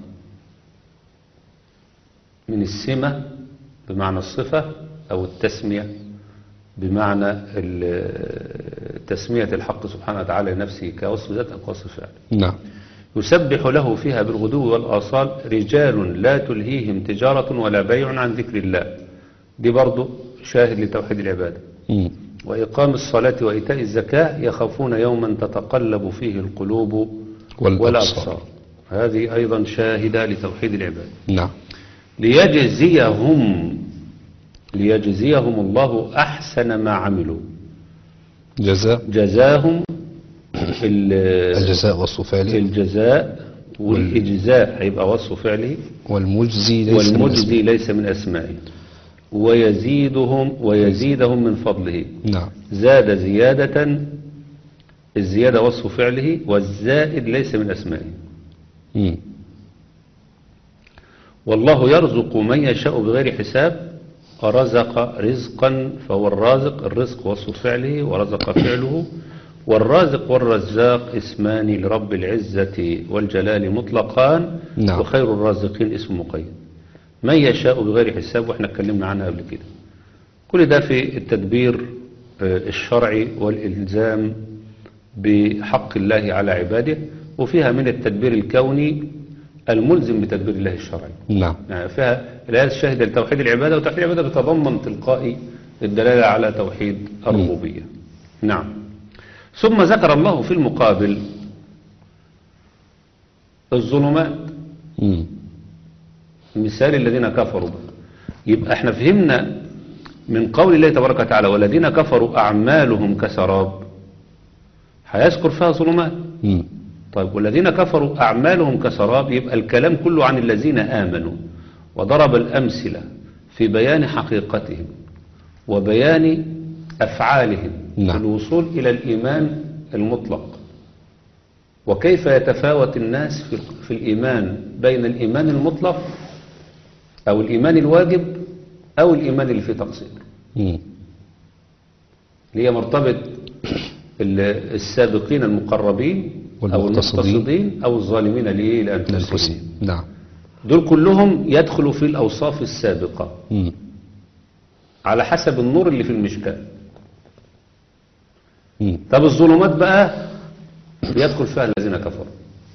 من السمة بمعنى الصفة أو التسمية بمعنى ال- تسمية الحق سبحانه وتعالى لنفسه كوصف ذات أو كوصف فعل نعم يسبح له فيها بالغدو والآصال رجال لا تلهيهم تجارة ولا بيع عن ذكر الله دي برضو شاهد لتوحيد العبادة مم. وإقام الصلاة وإيتاء الزكاة يخافون يوما تتقلب فيه القلوب والأبصار. والأبصار هذه أيضا شاهدة لتوحيد العبادة نعم ليجزيهم ليجزيهم الله أحسن ما عملوا جزاء جزاهم ال- الجزاء وصف فعله الجزاء والإجزاء هيبقى وصف فعله والمجزي ليس من والمجزي ليس من أسمائه ويزيدهم ويزيدهم من فضله اسمه. نعم زاد زيادة الزيادة وصف فعله والزائد ليس من أسمائه مم. والله يرزق من يشاء بغير حساب ورزق رزقا فهو الرازق الرزق وصف فعله ورزق فعله والرازق والرزاق اسمان لرب العزة والجلال مطلقان نعم. وخير الرازقين اسم مقيد من يشاء بغير حساب واحنا اتكلمنا عنها قبل كده كل ده في التدبير آه، الشرعي والإلزام بحق الله على عباده وفيها من التدبير الكوني الملزم بتدبير الله الشرعي نعم يعني فيها الآيات الشاهدة لتوحيد العبادة وتوحيد العبادة بتضمن تلقائي الدلالة على توحيد الربوبية نعم ثم ذكر الله في المقابل الظلمات مم. مثال الذين كفروا يبقى احنا فهمنا من قول الله تبارك وتعالى والذين كفروا أعمالهم كسراب هيذكر فيها ظلمات مم. طيب والذين كفروا أعمالهم كسراب يبقى الكلام كله عن الذين آمنوا وضرب الأمثلة في بيان حقيقتهم وبيان أفعالهم نعم. في الوصول إلى الإيمان المطلق وكيف يتفاوت الناس في, في الإيمان بين الإيمان المطلق أو الإيمان الواجب أو الإيمان اللي فيه تقصير مم. اللي هي مرتبط ال- السابقين المقربين أو والمقتصدين. المقتصدين أو الظالمين لإيه؟ لأنفسهم لأنفسهم نعم دول كلهم يدخلوا في الأوصاف السابقة مم. على حسب النور اللي في المشكاة مم. طب الظلمات بقى يدخل فيها الذين كفروا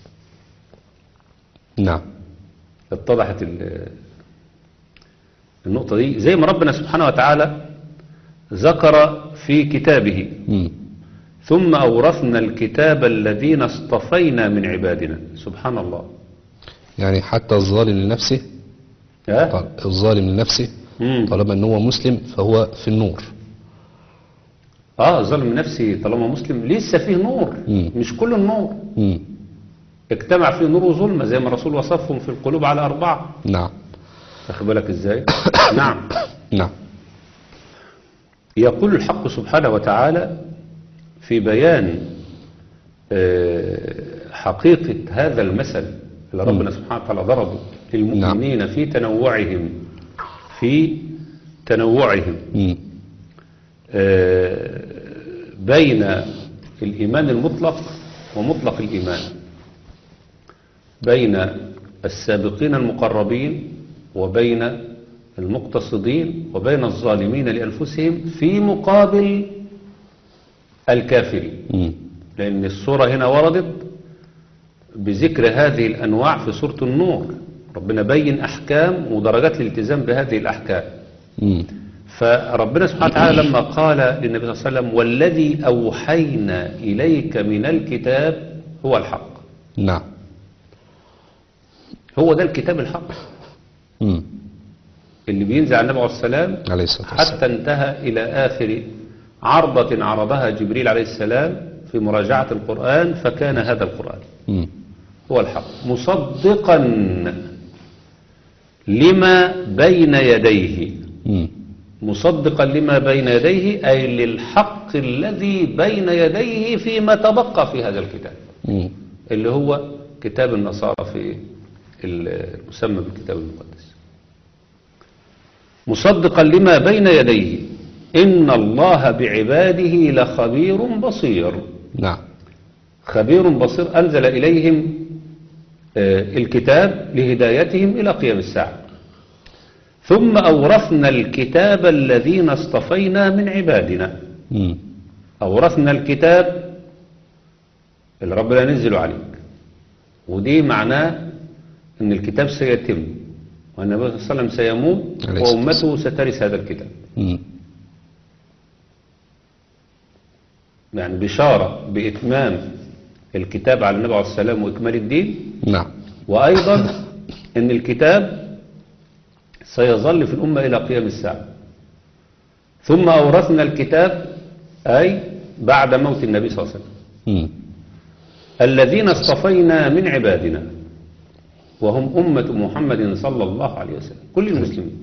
نعم اتضحت ال- النقطة دي زي ما ربنا سبحانه وتعالى ذكر في كتابه مم. ثم أورثنا الكتاب الذين اصطفينا من عبادنا سبحان الله يعني حتى الظالم لنفسه ها؟ طال- الظالم لنفسه مم. طالما ان هو مسلم فهو في النور اه ظلم نفسي طالما مسلم لسه فيه نور مم. مش كل النور مم. اجتمع فيه نور وظلمة زي ما الرسول وصفهم في القلوب على أربعة نعم واخد بالك ازاي نعم نعم يقول الحق سبحانه وتعالى في بيان آه، حقيقة هذا المثل اللي ربنا سبحانه وتعالى ضربه للمؤمنين في تنوعهم في تنوعهم مم. آه، بين الإيمان المطلق ومطلق الإيمان بين السابقين المقربين وبين المقتصدين وبين الظالمين لأنفسهم في مقابل الكافرين مم. لأن الصورة هنا وردت بذكر هذه الأنواع في سورة النور ربنا بين أحكام ودرجات الالتزام بهذه الأحكام مم. فربنا سبحانه وتعالى لما قال للنبي صلى الله عليه وسلم والذي أوحينا إليك من الكتاب هو الحق نعم هو ده الكتاب الحق مم. اللي بينزل على النبي عليه السلام عليه الصلاة والسلام حتى انتهى إلى آخر عرضة عرضها جبريل عليه السلام في مراجعة القرآن فكان هذا القرآن مم. هو الحق مصدقا لما بين يديه مم. مصدقا لما بين يديه أي للحق الذي بين يديه فيما تبقى في هذا الكتاب مم. اللي هو كتاب النصارى في المسمى بالكتاب المقدس مصدقا لما بين يديه إن الله بعباده لخبير بصير نعم خبير بصير أنزل إليهم آه، الكتاب لهدايتهم إلى قيام الساعة ثم أورثنا الكتاب الذين اصطفينا من عبادنا مم. أورثنا الكتاب اللي ربنا نزله عليك ودي معناه أن الكتاب سيتم والنبي صلى الله عليه وسلم سيموت عليه الصلاة وأمته سترث هذا الكتاب مم. يعني بشارة بإتمام الكتاب على النبي عليه الصلاة والسلام وإكمال الدين نعم وأيضا أن الكتاب سيظل في الأمة إلى قيام الساعة ثم أورثنا الكتاب أي بعد موت النبي صلى الله عليه وسلم مم. الذين اصطفينا من عبادنا وهم أمة محمد صلى الله عليه وسلم كل المسلمين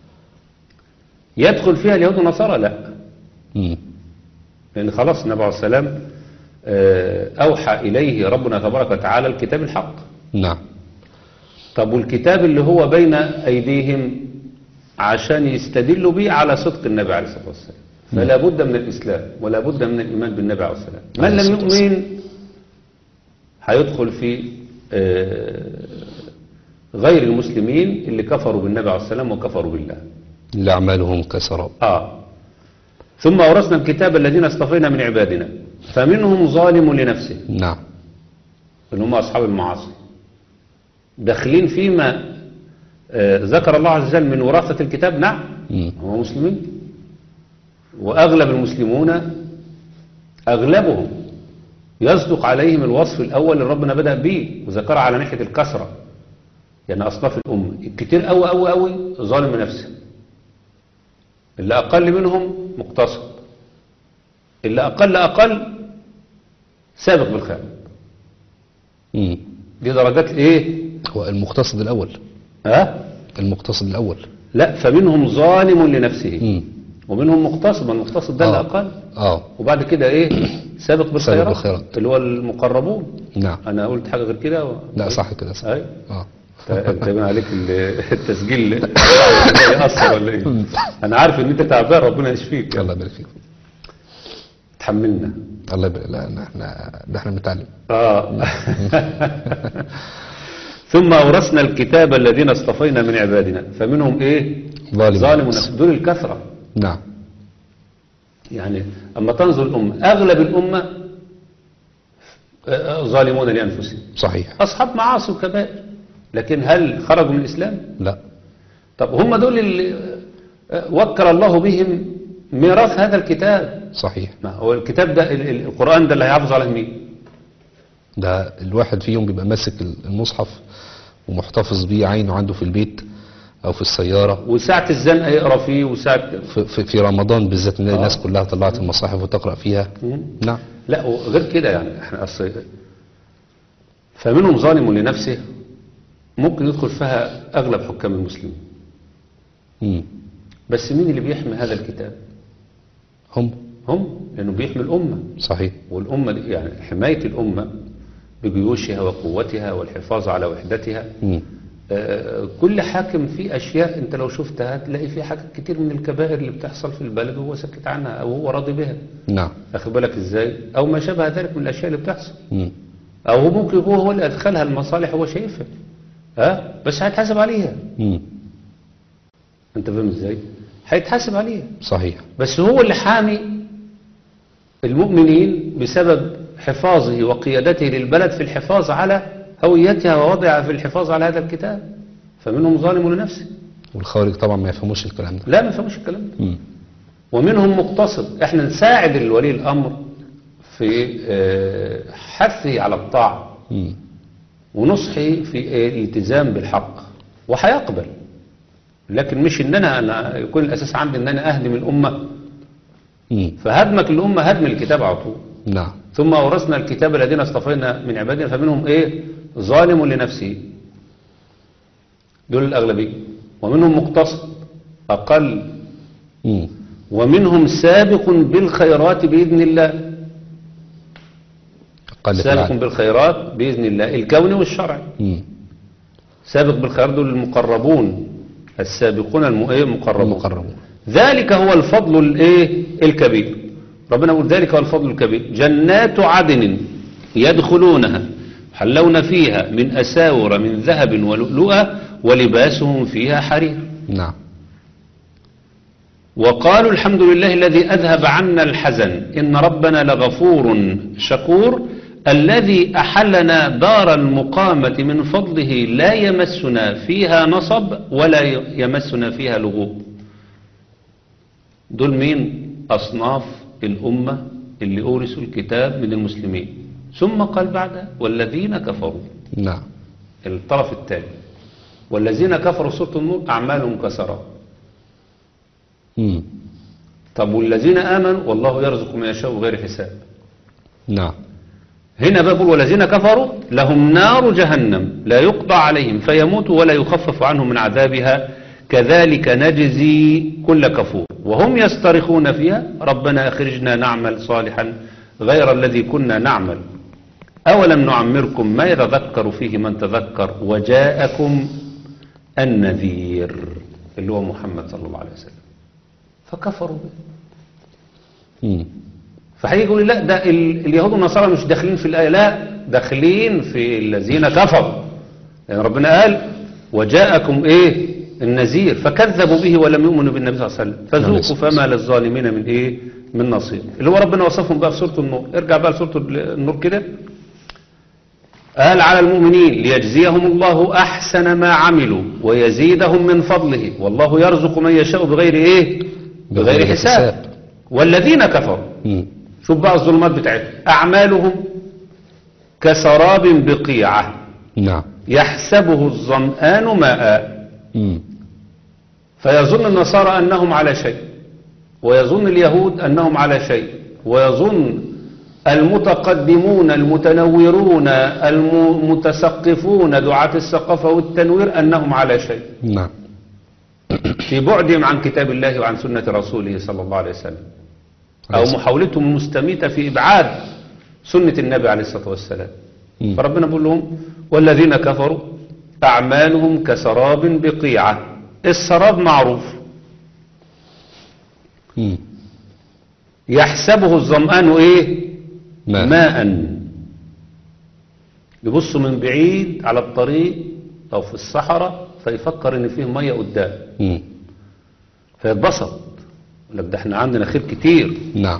يدخل فيها اليهود والنصارى لا مم. لأن خلاص النبي عليه السلام آه، أوحى إليه ربنا تبارك وتعالى الكتاب الحق نعم طب والكتاب اللي هو بين أيديهم عشان يستدلوا به على صدق النبي عليه الصلاة والسلام فلا بد من الإسلام ولا بد من الإيمان بالنبي عليه الصلاة والسلام من عليه لم الصلاة يؤمن هيدخل في آه، غير المسلمين اللي كفروا بالنبي عليه السلام وكفروا بالله اللي أعمالهم كسراب آه ثم أورثنا الكتاب الذين اصطفينا من عبادنا فمنهم ظالم لنفسه نعم اللي هم أصحاب المعاصي داخلين فيما آه، ذكر الله عز وجل من وراثة الكتاب نعم مم. هم مسلمين وأغلب المسلمون أغلبهم يصدق عليهم الوصف الأول اللي ربنا بدأ به وذكر على ناحية الكسرة يعني أصناف الأمة الكتير أوي أوي أوي ظالم نفسه اللي أقل منهم مقتصد اللي أقل أقل سابق بالخير مم. دي درجات ايه هو المقتصد الأول ها المقتصد الأول لا فمنهم ظالم لنفسه مم. ومنهم مقتصد ما المقتصد ده آه. الأقل آه وبعد كده ايه سابق بالخيرات بالخيرات. اللي هو المقربون نعم انا قلت حاجة غير كده و... لا صح كده صح اي آه تبين عليك ال- التسجيل يأثر ولا ايه انا عارف ان انت تعبان ربنا يشفيك الله يبارك فيك تحملنا الله يبارك لا لا، احنا ده احنا بنتعلم آه. ثم أورثنا الكتاب الذين اصطفينا من عبادنا فمنهم ايه ظالم ظالم نفسه. نفسه دول الكثرة نعم يعني أما تنظر الأمة أغلب الأمة آه، ظالمون لأنفسهم صحيح أصحاب معاصي وكبائر لكن هل خرجوا من الإسلام لا طب هم دول اللي آه، وكل الله بهم ميراث هذا الكتاب صحيح ما هو الكتاب ده ال- ال- القرآن ده اللي هيحافظ على مين ده الواحد فيهم بيبقى ماسك المصحف ومحتفظ بيه عينه عنده في البيت او في السيارة وساعة الزنقة يقرأ فيه وساعة في, في, في رمضان بالذات نلاقي آه. الناس كلها طلعت المصاحف وتقرأ فيها مم. نعم لا وغير كده يعني احنا اصل فمنهم ظالم لنفسه ممكن يدخل فيها اغلب حكام المسلمين مم. بس مين اللي بيحمي هذا الكتاب هم هم لانه بيحمي الامه صحيح والامه دي يعني حمايه الامه بجيوشها وقوتها والحفاظ على وحدتها مم. آه، كل حاكم فيه اشياء انت لو شفتها تلاقي فيه حاجات كتير من الكبائر اللي بتحصل في البلد وهو سكت عنها او هو راضي بها نعم اخد بالك ازاي او ما شابه ذلك من الاشياء اللي بتحصل مم. او هو ممكن يكون هو اللي ادخلها المصالح هو شايفها ها بس هيتحاسب عليها مم. انت فاهم ازاي هيتحاسب عليها صحيح بس هو اللي حامي المؤمنين بسبب حفاظه وقيادته للبلد في الحفاظ على هويتها ووضعها في الحفاظ على هذا الكتاب فمنهم ظالم لنفسه والخوارج طبعا ما يفهموش الكلام ده لا ما فهمش الكلام ده مم. ومنهم مقتصد احنا نساعد الولي الامر في آه، حثه على الطاعه مم. ونصحي في آه، الالتزام بالحق وهيقبل لكن مش ان انا انا يكون الاساس عندي ان انا اهدم الامه مم. فهدمك الامه هدم الكتاب على طول نعم ثم أورثنا الكتاب الذين اصطفينا من عبادنا فمنهم إيه ظالم لنفسه دول الأغلبية ومنهم مقتصد أقل مم. ومنهم سابق بالخيرات بإذن الله أقل في سابق العدد بالخيرات بإذن الله الكوني والشرعي مم. سابق بالخيرات دول المقربون السابقون الم- إيه؟ المقربون المقربون. ذلك هو الفضل الايه الكبير ربنا يقول ذلك هو الفضل الكبير جنات عدن يدخلونها حلون فيها من أساور من ذهب ولؤلؤة ولباسهم فيها حرير نعم وقالوا الحمد لله الذي أذهب عنا الحزن إن ربنا لغفور شكور الذي أحلنا دار المقامة من فضله لا يمسنا فيها نصب ولا يمسنا فيها لغوب دول مين أصناف الأمة اللي أورثوا الكتاب من المسلمين ثم قال بعدها والذين كفروا نعم الطرف الثاني والذين كفروا سورة النور أعمالهم كسراب مم. طب والذين آمنوا والله يرزق من يشاء بغير حساب نعم هنا بقول والذين كفروا لهم نار جهنم لا يقضى عليهم فيموتوا ولا يخفف عنهم من عذابها كذلك نجزي كل كفور وهم يسترخون فيها ربنا أخرجنا نعمل صالحا غير الذي كنا نعمل أولم نعمركم ما يتذكر فيه من تذكر وجاءكم النذير اللي هو محمد صلى الله عليه وسلم فكفروا به مم. فهيجي يقول لي لا ده ال- اليهود والنصارى مش داخلين في الآية لا داخلين في الذين كفروا يعني ربنا قال وجاءكم ايه النذير فكذبوا به ولم يؤمنوا بالنبي صلى الله عليه وسلم فذوقوا فما للظالمين من ايه من نصير اللي هو ربنا وصفهم بقى في سورة النور ارجع بقى لسورة النور كده قال على المؤمنين ليجزيهم الله أحسن ما عملوا ويزيدهم من فضله والله يرزق من يشاء بغير إيه بغير بغير حساب حساب. والذين كفروا مم. شوف بقى الظلمات بتاعتهم أعمالهم كسراب بقيعة نعم يحسبه الظمآن ماء مم. فيظن النصارى أنهم على شيء ويظن اليهود أنهم على شيء ويظن المتقدمون المتنورون المتثقفون دعاة الثقافة والتنوير أنهم على شيء نعم في بعدهم عن كتاب الله وعن سنة رسوله صلى الله عليه وسلم أو محاولتهم المستميتة في إبعاد سنة النبي عليه الصلاة والسلام مم. فربنا بيقول لهم والذين كفروا أعمالهم كسراب بقيعة السراب معروف مم. يحسبه الظمآن إيه ماء. ماء يبص من بعيد على الطريق أو في الصحراء فيفكر إن فيه مية قدام مم. فيتبسط يقول لك ده احنا عندنا خير كتير نعم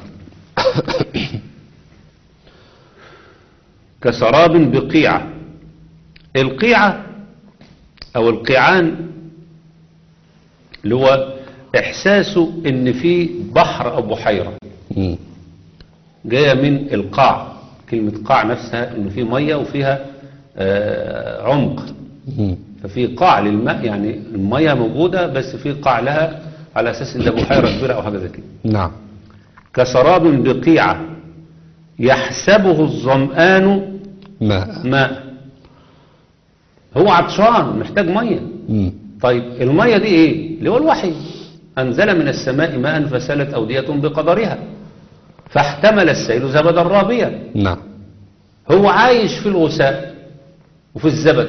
كسراب بقيعة القيعة أو القيعان اللي هو إحساسه إن في بحر أو بحيرة مم. جاية من القاع كلمة قاع نفسها إن في مية وفيها آه، عمق مم. ففي قاع للماء يعني المية موجودة بس في قاع لها على أساس إن ده بحيرة كبيرة أو حاجة زي كده نعم كسراب بقيعة يحسبه الظمآن ماء ماء هو عطشان محتاج مية مم. طيب المية دي ايه اللي هو الوحي أنزل من السماء ماء فسالت أودية بقدرها فاحتمل السيل زبدا رابيا نعم هو عايش في الغثاء وفي الزبد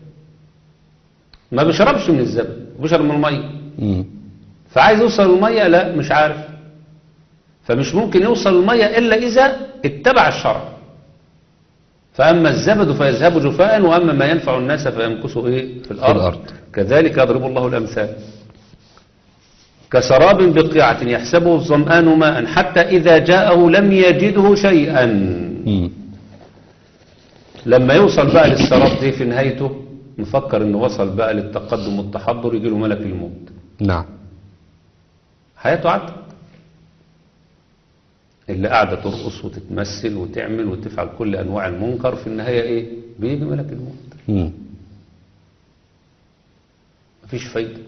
ما بيشربش من الزبد بيشرب من المية مم. فعايز يوصل المية لا مش عارف فمش ممكن يوصل المية إلا إذا اتبع الشرع فأما الزبد فيذهب جفاء وأما ما ينفع الناس فيمكث إيه في الأرض, الأرض. كذلك يضرب الله الأمثال كسراب بقيعة يحسبه الظمآن ماء حتى إذا جاءه لم يجده شيئا مم. لما يوصل بقى للسراب دي في نهايته نفكر انه وصل بقى للتقدم والتحضر يجي له ملك الموت نعم حياته عدت اللي قاعدة ترقص وتتمثل وتعمل وتفعل كل أنواع المنكر في النهاية إيه؟ بيجي ملك الموت مم. مفيش فايدة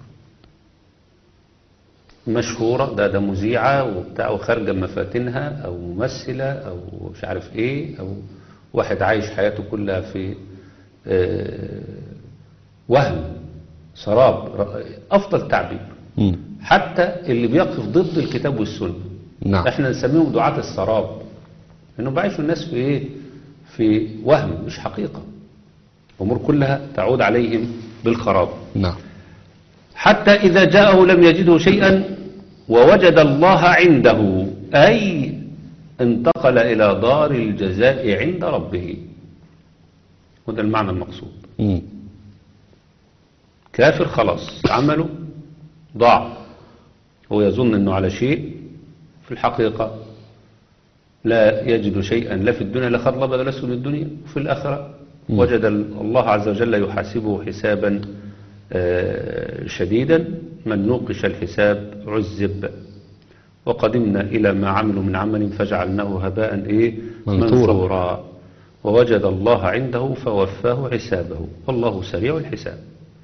مشهورة ده ده مذيعة وبتاع وخارجة مفاتنها أو ممثلة أو مش عارف إيه أو واحد عايش حياته كلها في آه، وهم سراب ر- أفضل تعبير مم. حتى اللي بيقف ضد الكتاب والسنة نعم احنا نسميهم دعاة السراب انهم بعيشوا الناس في ايه في وهم مش حقيقة امور كلها تعود عليهم بالخراب نعم حتى اذا جاءه لم يجده شيئا ووجد الله عنده اي انتقل الى دار الجزاء عند ربه وده المعنى المقصود مم. كافر خلاص عمله ضاع هو يظن أنه على شيء في الحقيقة لا يجد شيئا لا في الدنيا لا خير ولا لسه من الدنيا وفي الآخرة مم. وجد الله عز وجل يحاسبه حسابا آه، شديدا من نوقش الحساب عذب وقدمنا إلى ما عملوا من عمل فجعلناه هباء إيه منثورا. منثورا ووجد الله عنده فوفاه حسابه والله سريع الحساب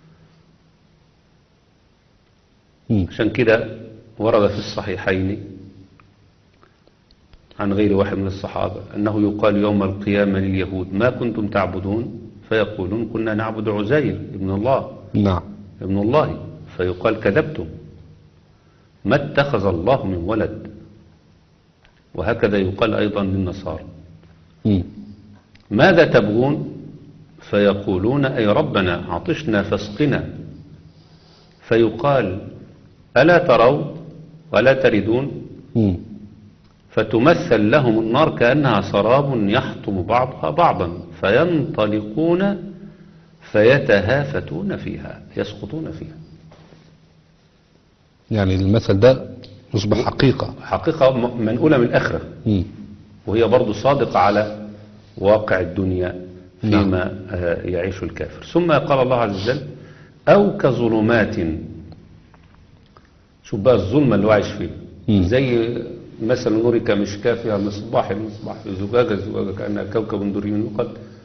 مم. عشان كده ورد في الصحيحين عن غير واحد من الصحابة أنه يقال يوم القيامة لليهود ما كنتم تعبدون فيقولون كنا نعبد عزير ابن الله نعم ابن الله فيقال كذبتم ما اتخذ الله من ولد وهكذا يقال أيضا للنصارى مم. ماذا تبغون فيقولون أي ربنا عطشنا فاسقنا فيقال ألا تروا ولا تردون مم. فتمثل لهم النار كأنها سراب يحطم بعضها بعضا فينطلقون فيتهافتون فيها يسقطون فيها يعني المثل ده يصبح حقيقة حقيقة م- منقولة من الآخرة مم. وهي برضو صادقة على واقع الدنيا نعم. فيما آه، يعيش الكافر ثم قال الله عز وجل أو كظلمات شوف بقى الظلمة اللي هو عايش فيه مم. زي مثل نورك مشكاة فيها مصباح المصباح في زجاجة زجاجة كأنها كوكب دري يوقد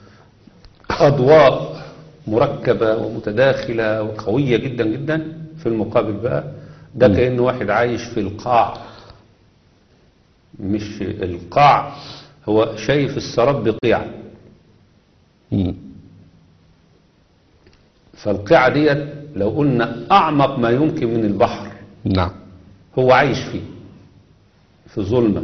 أضواء مركبة ومتداخلة وقوية جدا جدا في المقابل بقى ده كأنه واحد عايش في القاع مش القاع هو شايف السراب بقيع مم. فالقيعة ديت لو قلنا أعمق ما يمكن من البحر نعم هو عايش فيه في ظلمة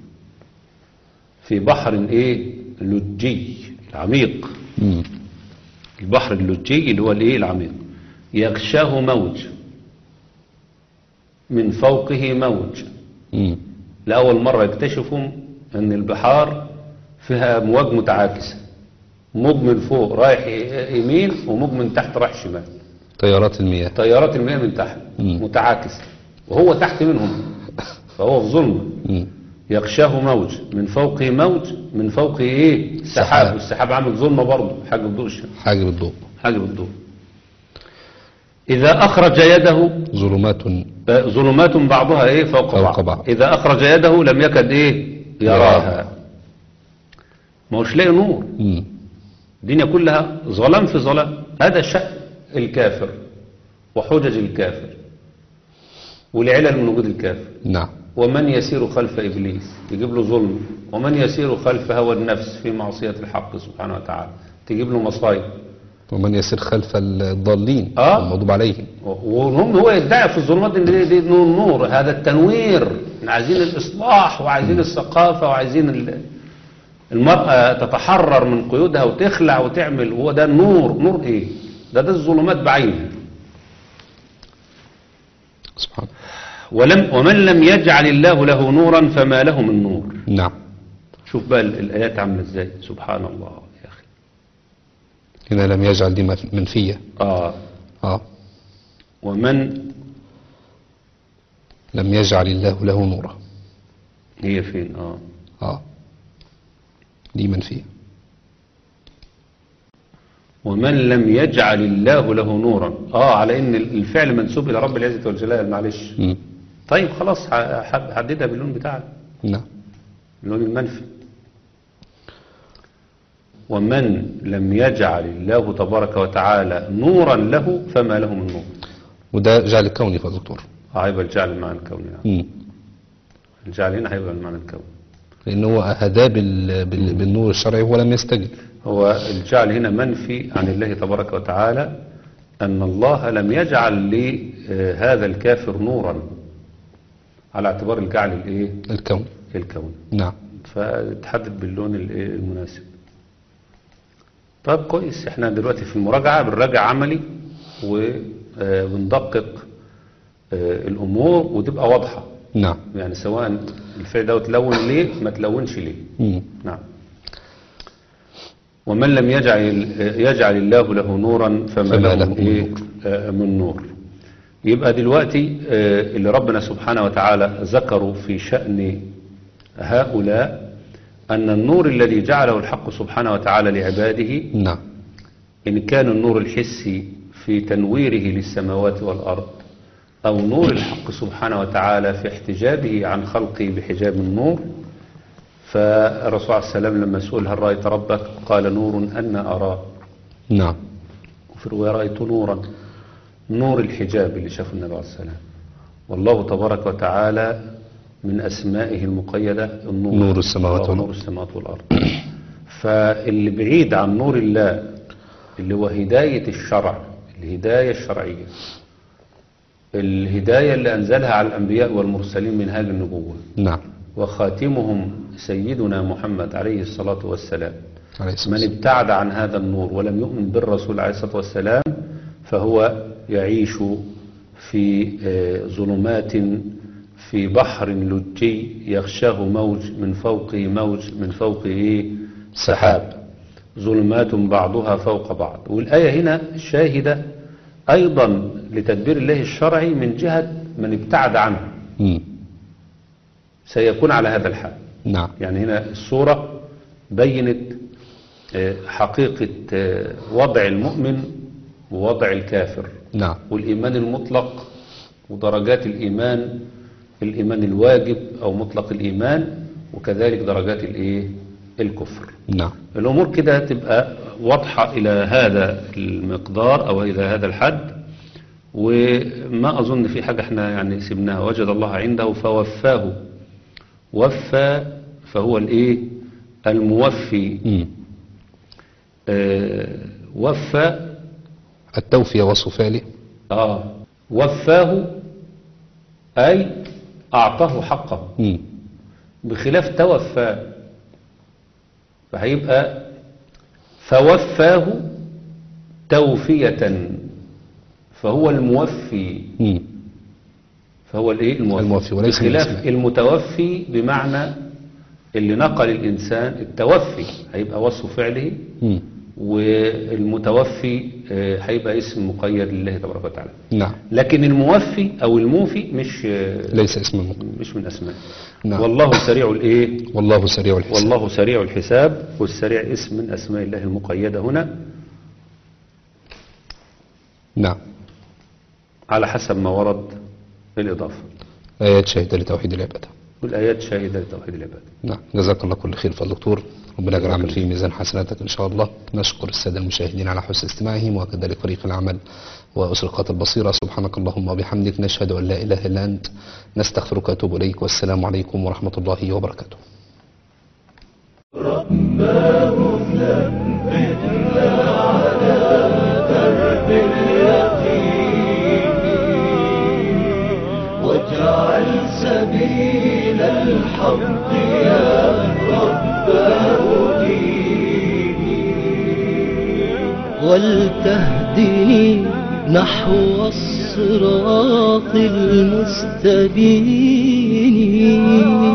في بحر ايه لجي عميق مم. البحر اللجي اللي هو الايه العميق يغشاه موج من فوقه موج مم. لأول مرة يكتشفوا أن البحار فيها موج متعاكسة موج من فوق رايح يمين وموج من تحت رايح شمال تيارات المياه تيارات المياه من تحت مم. متعاكسة وهو تحت منهم فهو في ظلمة مم. يغشاه موج من فوقه موج من فوقه ايه سحاب. سحاب والسحاب عامل ظلمة برضه حاجة الضوء الشمس حاجب الضوء حاجة بالضوء إذا أخرج يده ظلمات ظلمات بعضها ايه فوق, فوق بعض. بعض. اذا اخرج يده لم يكد ايه يراها ما هوش لاقي نور مم. الدنيا كلها ظلام في ظلام هذا شأن الكافر وحجج الكافر والعلل من وجود الكافر نعم ومن يسير خلف إبليس يجيب له ظلم ومن يسير خلف هوى النفس في معصية الحق سبحانه وتعالى تجيب له مصايب ومن يسير خلف الضالين آه. المغضوب عليهم وهم هو يدعي في الظلمات ان دي, دي نور, نور هذا التنوير احنا عايزين الاصلاح وعايزين الثقافه وعايزين ال- المراه تتحرر من قيودها وتخلع وتعمل هو ده النور نور ايه ده ده الظلمات بعينها سبحان ولم ومن لم يجعل الله له نورا فما له من نور نعم شوف بقى ال- الايات عامله ازاي سبحان الله يا اخي هنا لم يجعل دي مف- منفية اه اه ومن لم يجعل الله له نورا هي فين اه اه دي منفية ومن لم يجعل الله له نورا اه على ان الفعل منسوب الى رب العزه والجلال معلش مم. طيب خلاص ح- ح- حددها باللون بتاعك نعم اللون المنفي ومن لم يجعل الله تبارك وتعالى نورا له فما له من نور وده جعل كوني يا دكتور آه، هيبقى الجعل المعنى الكوني يعني. مم. الجعل هنا هيبقى المعنى الكوني لأن هو أهداه بال... بال... بالنور الشرعي ولم يستجب هو الجعل هنا منفي عن الله تبارك وتعالى أن الله لم يجعل لهذا الكافر نورا على اعتبار الجعل الايه الكون الكوني نعم فتحدد باللون الإيه؟ المناسب طيب كويس احنا دلوقتي في المراجعة بنراجع عملي وبندقق الأمور وتبقى واضحة نعم يعني سواء الفعل ده تلون ليه ما تلونش ليه مم. نعم ومن لم يجعل يجعل الله له نورا فما, فما له له من, من إيه؟ نور. آه، من نور يبقى دلوقتي آه، اللي ربنا سبحانه وتعالى ذكروا في شأن هؤلاء أن النور الذي جعله الحق سبحانه وتعالى لعباده نعم إن كان النور الحسي في تنويره للسماوات والأرض أو نور الحق سبحانه وتعالى في احتجابه عن خلقه بحجاب النور فالرسول عليه السلام لما سئل هل رأيت ربك قال نور أن أراه نعم وفي الرواية رأيت نورا نور الحجاب اللي شافه النبي عليه السلام والله تبارك وتعالى من أسمائه المقيدة النور نور السماوات الله والأرض. نور السماوات والأرض فاللي بعيد عن نور الله اللي هو هداية الشرع الهداية الشرعية الهداية اللي أنزلها على الأنبياء والمرسلين من هذه النبوة نعم وخاتمهم سيدنا محمد عليه الصلاة والسلام عليه الصلاة من والسلام. ابتعد عن هذا النور ولم يؤمن بالرسول عليه الصلاة والسلام فهو يعيش في آه، ظلمات في بحر لجي يغشاه موج من فوقه موج من فوقه سحاب ظلمات بعضها فوق بعض والآية هنا شاهدة أيضا لتدبير الله الشرعي من جهة من ابتعد عنه مم. سيكون على هذا الحال نعم يعني هنا الصورة بينت آه، حقيقة آه، وضع المؤمن ووضع الكافر نعم والإيمان المطلق ودرجات الإيمان الإيمان الواجب أو مطلق الإيمان وكذلك درجات الإيه الكفر نعم الأمور كده تبقى واضحة إلى هذا المقدار أو إلى هذا الحد وما أظن في حاجة احنا يعني سبناها وجد الله عنده فوفاه وفى فهو الإيه الموفي مم. آه وفى التوفية وصف فعله آه وفاه أي أعطاه حقه مم. بخلاف توفى فهيبقى فوفاه توفية فهو الموفي مم. فهو الايه الموفي, الموفي وليس من بخلاف الأسماء. المتوفي بمعنى اللي نقل الإنسان التوفي هيبقى وصف فعله مم. والمتوفي آه، هيبقى اسم مقيد لله تبارك وتعالى نعم لكن الموفي أو الموفي مش آه، ليس اسم المقيم مش من أسماء نعم. والله سريع الايه والله سريع الحساب والله سريع الحساب والسريع اسم من أسماء الله المقيدة هنا نعم على حسب ما ورد الإضافة آيات شاهدة لتوحيد العبادة والآيات شاهدة لتوحيد العباد نعم جزاك الله كل خير فالدكتور ربنا يجعل العمل في ميزان حسناتك إن شاء الله نشكر السادة المشاهدين على حسن استماعهم وكذلك فريق العمل وأسرقات البصيرة سبحانك اللهم وبحمدك نشهد أن لا إله إلا أنت نستغفرك وأتوب إليك والسلام عليكم ورحمة الله وبركاته واجعل سبيل الحق يا رب ديني ولتهدني نحو الصراط المستبين